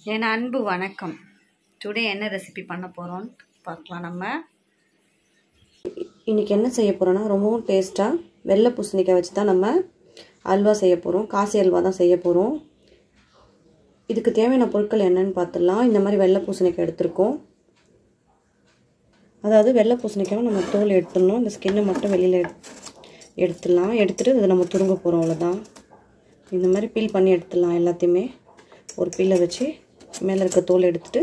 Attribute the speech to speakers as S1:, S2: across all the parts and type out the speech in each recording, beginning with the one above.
S1: என் அன்பு வணக்கம் டுடே என்ன ரெசிபி பண்ண போகிறோம் பார்க்கலாம் நம்ம
S2: இன்றைக்கி என்ன செய்ய போகிறோன்னா ரொம்பவும் டேஸ்ட்டாக வெள்ளை பூசணிக்காய் வச்சு தான் நம்ம அல்வா செய்ய போகிறோம் காசி அல்வா தான் செய்ய போகிறோம் இதுக்கு தேவையான பொருட்கள் என்னன்னு பார்த்துடலாம் இந்த மாதிரி வெள்ளை பூசணிக்காய் எடுத்திருக்கோம் அதாவது வெள்ளை பூசணிக்காவை நம்ம தோல் எடுத்துடணும் இந்த ஸ்கின்னை மட்டும் வெளியில் எடுத்துடலாம் எடுத்துகிட்டு இதை நம்ம துருங்க போகிறோம் அவ்வளோதான் இந்த மாதிரி பீல் பண்ணி எடுத்துடலாம் எல்லாத்தையுமே ஒரு பீலை வச்சு மேலே இருக்க தோல் எடுத்துகிட்டு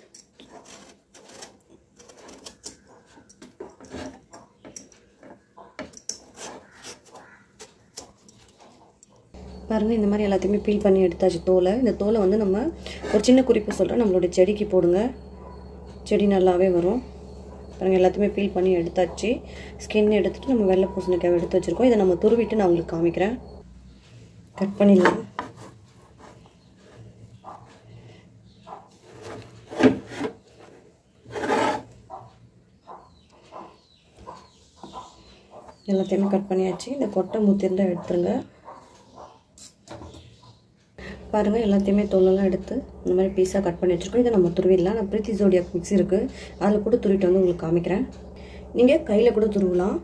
S2: பாருங்கள் இந்த மாதிரி எல்லாத்தையுமே பீல் பண்ணி எடுத்தாச்சு தோலை இந்த தோலை வந்து நம்ம ஒரு சின்ன குறிப்பு சொல்கிறேன் நம்மளுடைய செடிக்கு போடுங்க செடி நல்லாவே வரும் பாருங்கள் எல்லாத்தையுமே பீல் பண்ணி எடுத்தாச்சு ஸ்கின் எடுத்துகிட்டு நம்ம வெள்ளை பூசணிக்காய் எடுத்து வச்சுருக்கோம் இதை நம்ம துருவிட்டு நான் உங்களுக்கு காமிக்கிறேன் கட் பண்ணிடலாம் எல்லாத்தையுமே கட் பண்ணியாச்சு இந்த கொட்டை முத்திருந்தால் எடுத்துருங்க பாருங்கள் எல்லாத்தையுமே தோலெல்லாம் எடுத்து இந்த மாதிரி பீஸாக கட் பண்ணி வச்சுருக்கோம் இதை நம்ம துருவிடலாம் நான் பிரீத்தி ஜோடியாக் மிக்ஸி இருக்குது அதில் கூட துருவிட்டு வந்து உங்களுக்கு காமிக்கிறேன் நீங்கள் கையில் கூட துருவலாம்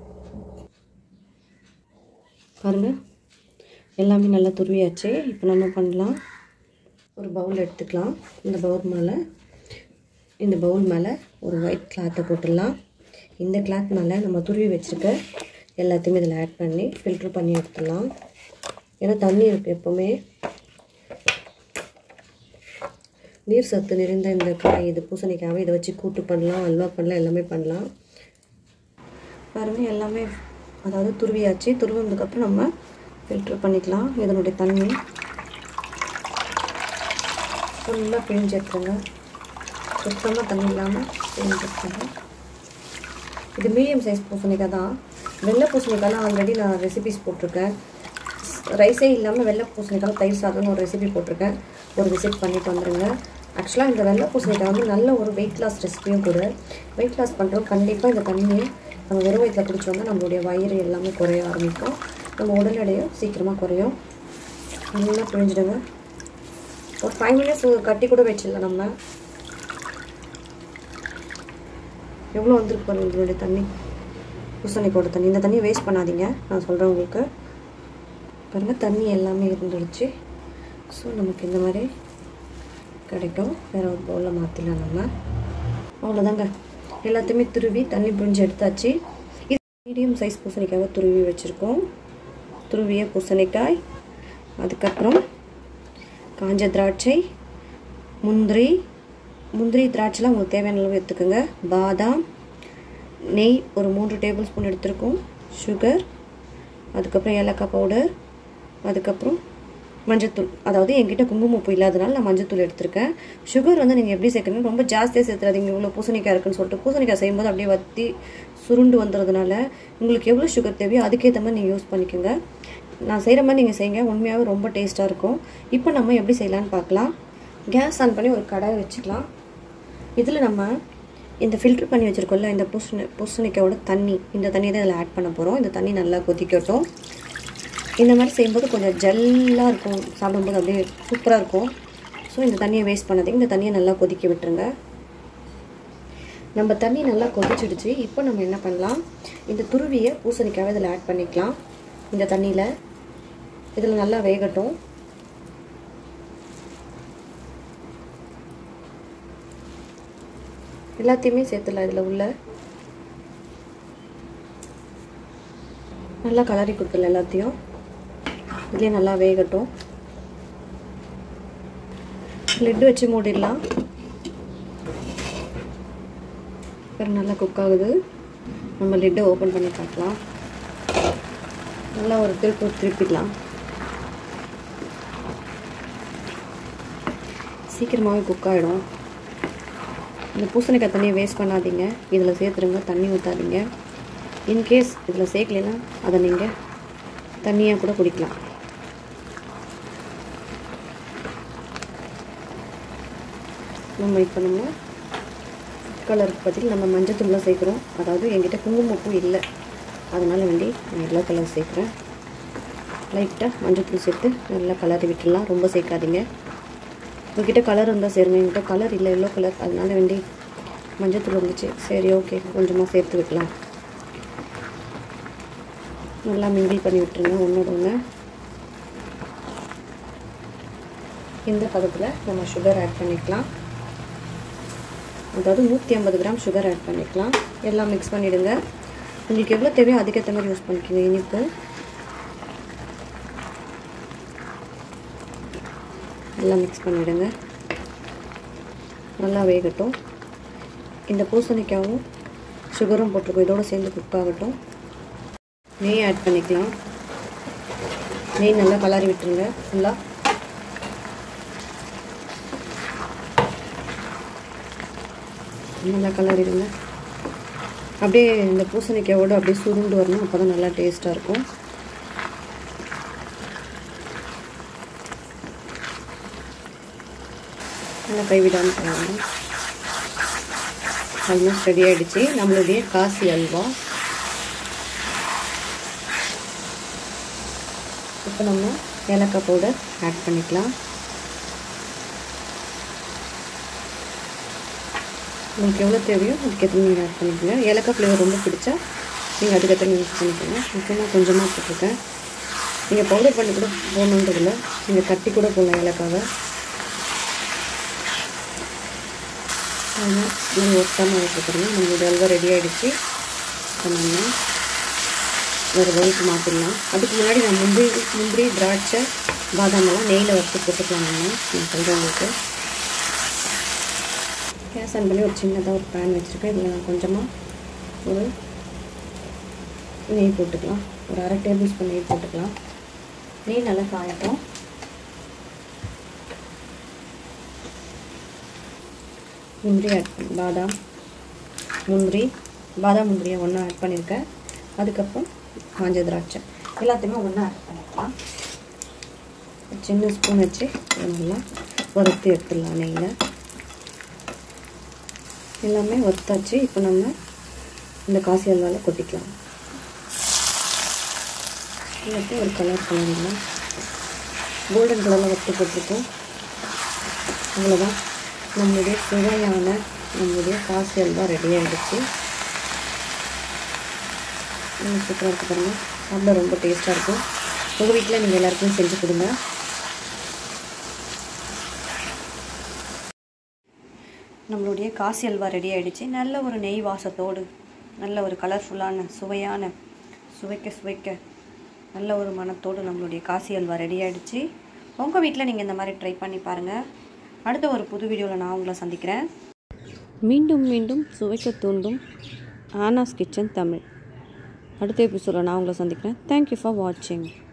S2: பாருங்கள் எல்லாமே நல்லா துருவியாச்சு இப்போ நம்ம பண்ணலாம் ஒரு பவுல் எடுத்துக்கலாம் இந்த பவுல் மேலே இந்த பவுல் மேலே ஒரு ஒயிட் கிளாத்தை போட்டுடலாம் இந்த கிளாத் மேலே நம்ம துருவி வச்சுருக்க எல்லாத்தையுமே இதில் ஆட் பண்ணி ஃபில்ட்ரு பண்ணி எடுத்துடலாம் ஏன்னா தண்ணி இருக்குது எப்போவுமே நீர் சத்து நிறைந்த இந்த காய் இது பூசணிக்காவை இதை வச்சு கூட்டு பண்ணலாம் அல்வா பண்ணலாம் எல்லாமே பண்ணலாம் பாருங்கள் எல்லாமே அதாவது துருவியாச்சு துருவினதுக்கப்புறம் நம்ம ஃபில்ட்ரு பண்ணிக்கலாம் இதனுடைய தண்ணி ஃபுல்லாக பிழிஞ்சு எடுத்துருங்க சுத்தமாக தண்ணி இல்லாமல் பிழிஞ்சு எடுத்துருங்க இது மீடியம் சைஸ் பூசணிக்காய் தான் வெள்ளை பூசணிக்காய்லாம் ஆல்ரெடி நான் ரெசிபிஸ் போட்டிருக்கேன் ரைஸே இல்லாமல் வெள்ளை பூசணிக்காய் தயிர் சாதம்னு ஒரு ரெசிபி போட்டிருக்கேன் ஒரு விசிட் பண்ணிட்டு வந்துடுங்க ஆக்சுவலாக இந்த வெள்ளை பூசணிக்காய் வந்து நல்ல ஒரு வெயிட் லாஸ் ரெசிபியும் கூட வெயிட் லாஸ் பண்ணுறோம் கண்டிப்பாக இந்த தண்ணியை நம்ம வெறும் வயிற்றில் குடிச்சோம்னா நம்மளுடைய வயிறு எல்லாமே குறைய ஆரம்பிக்கும் நம்ம உடல் எடையும் சீக்கிரமாக குறையும் நல்லா புரிஞ்சிடுங்க ஒரு ஃபைவ் மினிட்ஸ் கட்டி கூட வச்சிடலாம் நம்ம எவ்வளோ வந்திருக்கு பாருங்க இதனுடைய தண்ணி பூசணிக்கோட தண்ணி இந்த தண்ணியை வேஸ்ட் பண்ணாதீங்க நான் சொல்கிறேன் உங்களுக்கு பாருங்கள் தண்ணி எல்லாமே இருந்துடுச்சு ஸோ நமக்கு இந்த மாதிரி கிடைக்கும் வேறு ஒரு பவுலில் மாற்றிடலாம் நம்ம அவ்வளோதாங்க எல்லாத்தையுமே துருவி தண்ணி புரிஞ்சு எடுத்தாச்சு இது மீடியம் சைஸ் பூசணிக்காவை துருவி வச்சுருக்கோம் துருவிய பூசணிக்காய் அதுக்கப்புறம் காஞ்ச திராட்சை முந்திரி முந்திரி திராட்சைலாம் உங்களுக்கு தேவையான அளவு எடுத்துக்கோங்க பாதாம் நெய் ஒரு மூன்று டேபிள் ஸ்பூன் எடுத்துருக்கோம் சுகர் அதுக்கப்புறம் ஏலக்காய் பவுடர் அதுக்கப்புறம் மஞ்சத்தூள் அதாவது என்கிட்ட குங்குமப்பூ இல்லாதனால நான் மஞ்சத்தூள் எடுத்திருக்கேன் சுகர் வந்து நீங்கள் எப்படி சேர்க்கணும் ரொம்ப ஜாஸ்தியாக சேர்த்துறாதீங்க இவ்வளோ பூசணிக்காய் இருக்குன்னு சொல்லிட்டு பூசணிக்காய் செய்யும்போது அப்படியே வற்றி சுருண்டு வந்துடுறதுனால உங்களுக்கு எவ்வளோ சுகர் தேவையோ அதுக்கேற்ற மாதிரி நீங்கள் யூஸ் பண்ணிக்கோங்க நான் செய்கிற மாதிரி நீங்கள் செய்யுங்க உண்மையாகவே ரொம்ப டேஸ்ட்டாக இருக்கும் இப்போ நம்ம எப்படி செய்யலான்னு பார்க்கலாம் கேஸ் ஆன் பண்ணி ஒரு கடாயை வச்சுக்கலாம் இதில் நம்ம இந்த ஃபில்ட்ரு பண்ணி வச்சுருக்கோம்ல இந்த பூசணி பூசணிக்காயோட தண்ணி இந்த தண்ணி தான் இதில் ஆட் பண்ண போகிறோம் இந்த தண்ணி நல்லா கொதிக்கட்டும் இந்த மாதிரி செய்யும்போது கொஞ்சம் ஜல்லாக இருக்கும் சாப்பிடும்போது அப்படியே சூப்பராக இருக்கும் ஸோ இந்த தண்ணியை வேஸ்ட் பண்ணாதீங்க இந்த தண்ணியை நல்லா கொதிக்க விட்டுருங்க நம்ம தண்ணி நல்லா கொதிச்சிடுச்சு இப்போ நம்ம என்ன பண்ணலாம் இந்த துருவியை பூசணிக்காவை இதில் ஆட் பண்ணிக்கலாம் இந்த தண்ணியில் இதில் நல்லா வேகட்டும் எல்லாத்தையுமே சேர்த்துலாம் இதில் உள்ள நல்லா கலரி கொடுத்துல எல்லாத்தையும் இதுலேயே நல்லா வேகட்டும் லெட்டு வச்சு மூடிடலாம் நல்லா குக் ஆகுது நம்ம லிட்டை ஓப்பன் பண்ணி பார்க்கலாம் நல்லா ஒரு திருப்பு திருப்பிடலாம் சீக்கிரமாகவே குக் ஆகிடும் இந்த பூசணிக்காய் தண்ணியை வேஸ்ட் பண்ணாதீங்க இதில் சேர்த்துருங்க தண்ணி ஊற்றாதீங்க இன்கேஸ் இதில் சேர்க்கலைன்னா அதை நீங்கள் தண்ணியாக கூட குடிக்கலாம் நம்ம இப்போ நம்ம கலருக்கு பதில் நம்ம மஞ்சள் தூள்லாம் சேர்க்குறோம் அதாவது என்கிட்ட குங்குமப்பூ இல்லை அதனால் வேண்டி நான் எல்லோ கலர் சேர்க்குறேன் லைட்டாக மஞ்சள் தூள் சேர்த்து நல்லா கலரி விட்டுடலாம் ரொம்ப சேர்க்காதீங்க உங்ககிட்ட கலர் இருந்தால் சேருங்க என்கிட்ட கலர் இல்லை எல்லோ கலர் அதனால வேண்டி மஞ்சத்தூள் இருந்துச்சு சரி ஓகே கொஞ்சமாக சேர்த்து வைக்கலாம் நல்லா மிங்கிள் பண்ணி விட்டுருங்க ஒன்றோட ஒன்று இந்த பதத்தில் நம்ம சுகர் ஆட் பண்ணிக்கலாம் அதாவது நூற்றி ஐம்பது கிராம் சுகர் ஆட் பண்ணிக்கலாம் எல்லாம் மிக்ஸ் பண்ணிவிடுங்க உங்களுக்கு எவ்வளோ தேவையோ அதுக்கேற்ற மாதிரி யூஸ் பண்ணிக்கோங்க இனிப்பு எல்லாம் மிக்ஸ் பண்ணிவிடுங்க நல்லா வேகட்டும் இந்த பூசணிக்காவும் சுகரும் போட்டிருக்கோம் இதோடு சேர்ந்து குக் ஆகட்டும் நெய் ஆட் பண்ணிக்கலாம் நெய் நல்லா கலரி விட்டுருங்க ஃபுல்லாக நல்லா கலரிடுங்க அப்படியே இந்த பூசணிக்காயோடு அப்படியே சுருண்டு வரணும் அப்போ தான் நல்லா டேஸ்ட்டாக இருக்கும் நல்லா கைவிடாமல் பண்ணணும் ஆல்மோஸ்ட் ரெடி ஆகிடுச்சு நம்மளுடைய காசி அல்வா இப்போ நம்ம ஏலக்காய் பவுடர் ஆட் பண்ணிக்கலாம் உங்களுக்கு எவ்வளோ தேவையோ அதுக்கேற்ற நீங்கள் ஆட் பண்ணிக்கோங்க ஏலக்காய் ஃப்ளேவர் ரொம்ப பிடிச்சா நீங்கள் அதுக்கேற்ற யூஸ் பண்ணிக்கோங்க முக்கியமாக கொஞ்சமாக போட்டிருக்கேன் நீங்கள் பவுடர் பண்ணி கூட போடணுன்றதில்ல நீங்கள் தட்டி கூட போடலாம் ஏலக்காவை அதனால் நீங்கள் ஒட்டாமல் வச்சுக்கிறோங்க நம்மளுடைய அல்வா ரெடி ஆகிடுச்சு இப்போ நம்ம வேறு பவுலுக்கு மாற்றிடலாம் அதுக்கு முன்னாடி நான் முந்திரி முந்திரி திராட்சை பாதாமெல்லாம் நெய்யில் வறுத்து போட்டுக்கலாம் நம்ம நான் சொல்கிறேன் உங்களுக்கு கேஸ் ஆன் பண்ணி ஒரு சின்னதாக ஒரு பேன் வச்சுருக்கேன் இதில் நான் கொஞ்சமாக ஒரு நெய் போட்டுக்கலாம் ஒரு அரை டேபிள் ஸ்பூன் நெய் போட்டுக்கலாம் நெய் நல்லா காயட்டும் முந்திரி ஆட் பண்ணி பாதாம் முந்திரி பாதாம் முந்திரியை ஒன்றா ஆட் பண்ணியிருக்கேன் அதுக்கப்புறம் காஞ்ச திராட்சை எல்லாத்தையுமே ஒன்றா ஆட் பண்ணிக்கலாம் சின்ன ஸ்பூன் வச்சு நல்லா வறுத்து எடுத்துடலாம் நெய்யில் எல்லாமே வறுத்தாச்சு இப்போ நம்ம இந்த காசி அல்வாவில் கொட்டிக்கலாம் எல்லாத்தையும் ஒரு கலர் கலரிடலாம் கோல்டன் கலரில் வறுத்து போட்டிருக்கோம் அவ்வளோதான் நம்மளுடைய சுவையான நம்மளுடைய காசி அல்வா ரெடி ஆகிடுச்சு சூப்பராக இருக்குது பாருங்கள் சாப்பிட ரொம்ப டேஸ்ட்டாக இருக்கும் உங்கள் வீட்டில் நீங்கள் எல்லாருக்கும் செஞ்சு கொடுங்க நம்மளுடைய காசி அல்வா ரெடி ஆகிடுச்சு நல்ல ஒரு நெய் வாசத்தோடு நல்ல ஒரு கலர்ஃபுல்லான சுவையான சுவைக்க சுவைக்க நல்ல ஒரு மனத்தோடு நம்மளுடைய காசி அல்வா ரெடி ஆகிடுச்சு உங்கள் வீட்டில் நீங்கள் இந்த மாதிரி ட்ரை பண்ணி பாருங்கள் அடுத்த ஒரு புது வீடியோவில் நான் உங்களை சந்திக்கிறேன் மீண்டும் மீண்டும் சுவைக்க தூண்டும் ஆனாஸ் கிச்சன் தமிழ் அடுத்த எபிசோடில் நான் உங்களை சந்திக்கிறேன் தேங்க்யூ ஃபார் வாட்சிங்